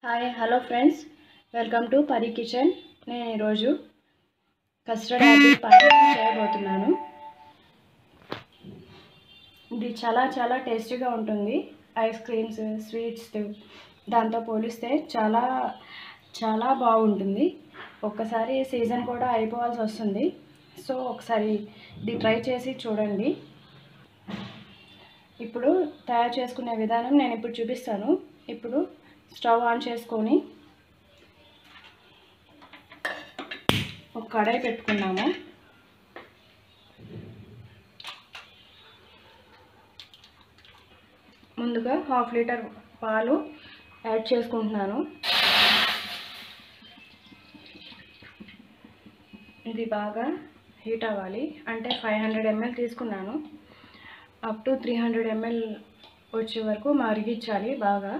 hi hello friends welcome to Pari kitchen నేను ఈరోజు custard Apple పాయసం చేయబోతున్నాను ఇది చాలా చాలా టేస్టీగా ఉంటుంది ఐస్ క్రీమ్స్ స్వీట్స్ దాంతో పోలిస్తే చాలా చాలా బాగుంటుంది ఒక్కసారి సీజన్ కూడా అయిపోవాల్సి వస్తుంది సో ఒకసారి ఇది ట్రై చేసి చూడండి ఇప్పుడు తయారు చేసుకునే విధానం నేను ఇప్పుడు చూపిస్తాను ఇప్పుడు స్టవ్ ఆన్ చేసుకొని ఒక కడాయి పెట్టుకున్నాము ముందుగా హాఫ్ లీటర్ పాలు యాడ్ చేసుకుంటున్నాను ఇది బాగా హీట్ అవ్వాలి అంటే ఫైవ్ హండ్రెడ్ ఎంఎల్ తీసుకున్నాను up to three hundred ML వచ్చే వరకు మరిగించాలి బాగా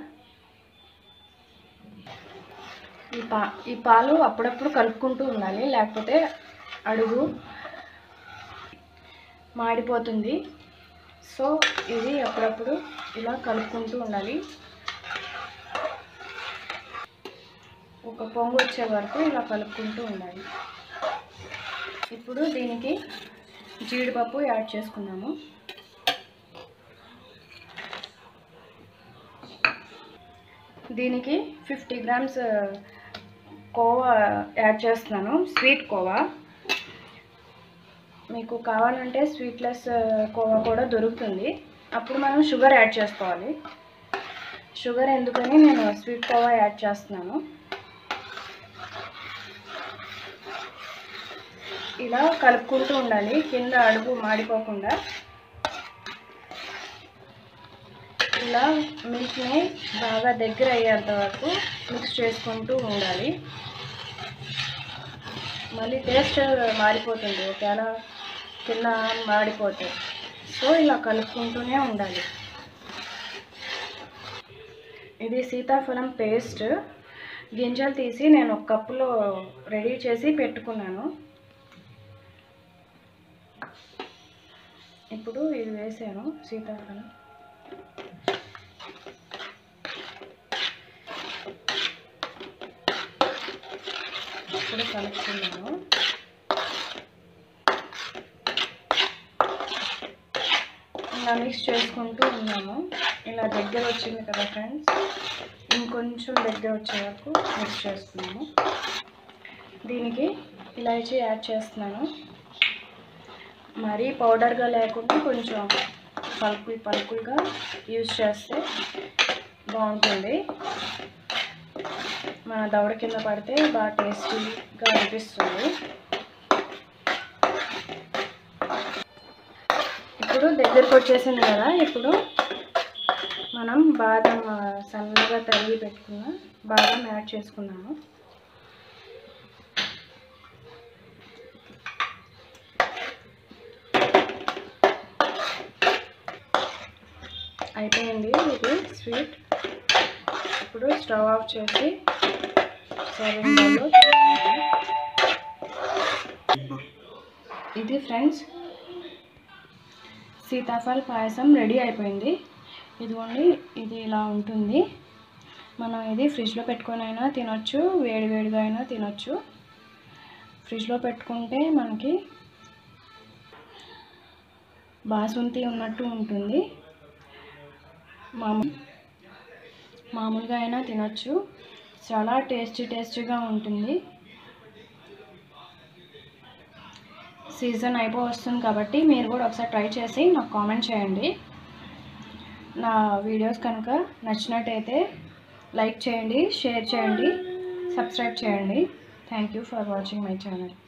ఈ పా ఈ పాలు అప్పుడప్పుడు కలుపుకుంటూ ఉండాలి లేకపోతే అడుగు మాడిపోతుంది సో ఇది అప్పుడప్పుడు ఇలా కలుపుకుంటూ ఉండాలి ఒక పొంగు వచ్చే వరకు ఇలా కలుపుకుంటూ ఉండాలి ఇప్పుడు దీనికి జీడిపప్పు యాడ్ చేసుకున్నాము దీనికి ఫిఫ్టీ గ్రామ్స్ కోవా యాడ్ చేస్తున్నాను స్వీట్ కోవా మీకు కావాలంటే స్వీట్లెస్ కోవా కూడా దొరుకుతుంది అప్పుడు మనం షుగర్ యాడ్ చేసుకోవాలి షుగర్ ఎందుకని నేను స్వీట్ కోవా యాడ్ చేస్తున్నాను ఇలా కలుపుకుంటూ ఉండాలి కింద అడుగు మాడిపోకుండా ఇలా మిల్క్ని బాగా దగ్గర అయ్యేంత వరకు మిక్స్ చేసుకుంటూ ఉండాలి మళ్ళీ టేస్ట్ మారిపోతుంది ఒకవేళ కింద మాడిపోతే సో ఇలా కలుపుకుంటూనే ఉండాలి ఇది సీతాఫలం పేస్ట్ గింజలు తీసి నేను ఒక కప్పులో రెడీ చేసి పెట్టుకున్నాను ఇప్పుడు ఇది వేసాను సీతాఫలం ఇప్పుడు కలుపుతున్నాను ఇలా మిక్స్ చేసుకుంటూ ఉన్నాము ఇలా దగ్గర వచ్చింది కదా ఫ్రెండ్స్ ఇంకొంచెం దగ్గర వచ్చే వరకు మిక్స్ చేస్తున్నాము దీనికి ఇలాచీ యాడ్ చేస్తున్నాను మరీ పౌడర్గా లేకుండా కొంచెం పలుకులు పలుకులుగా యూజ్ చేస్తే బాగుంటుంది మన దవడ కింద పడితే బాగా టేస్టీగా అనిపిస్తుంది ఇప్పుడు దగ్గరకు వచ్చేసింది కదా ఇప్పుడు మనం బాదం సన్నగా తరిగి పెట్టుకున్న బాదం యాడ్ చేసుకున్నాము అయిపోయింది ఇది స్వీట్ ఇప్పుడు స్టవ్ ఆఫ్ చేసి సర్వింగ్ బౌల్లో ఇది ఫ్రెండ్స్ సీతాఫల్ పాయసం రెడీ అయిపోయింది ఇదిగోండి ఇది ఇలా ఉంటుంది మనం ఇది ఫ్రిడ్జ్లో పెట్టుకొని అయినా తినొచ్చు వేడి వేడిగా అయినా తినొచ్చు ఫ్రిడ్జ్లో పెట్టుకుంటే మనకి బాసుంతి ఉన్నట్టు ఉంటుంది మామూలు మామూలుగా అయినా తినొచ్చు చాలా టేస్టీ టేస్టీగా ఉంటుంది సీజన్ అయిపో వస్తుంది కాబట్టి మీరు కూడా ఒకసారి ట్రై చేసి నాకు కామెంట్ చేయండి నా వీడియోస్ కనుక నచ్చినట్టయితే లైక్ చేయండి షేర్ చేయండి సబ్స్క్రైబ్ చేయండి thank you for watching my channel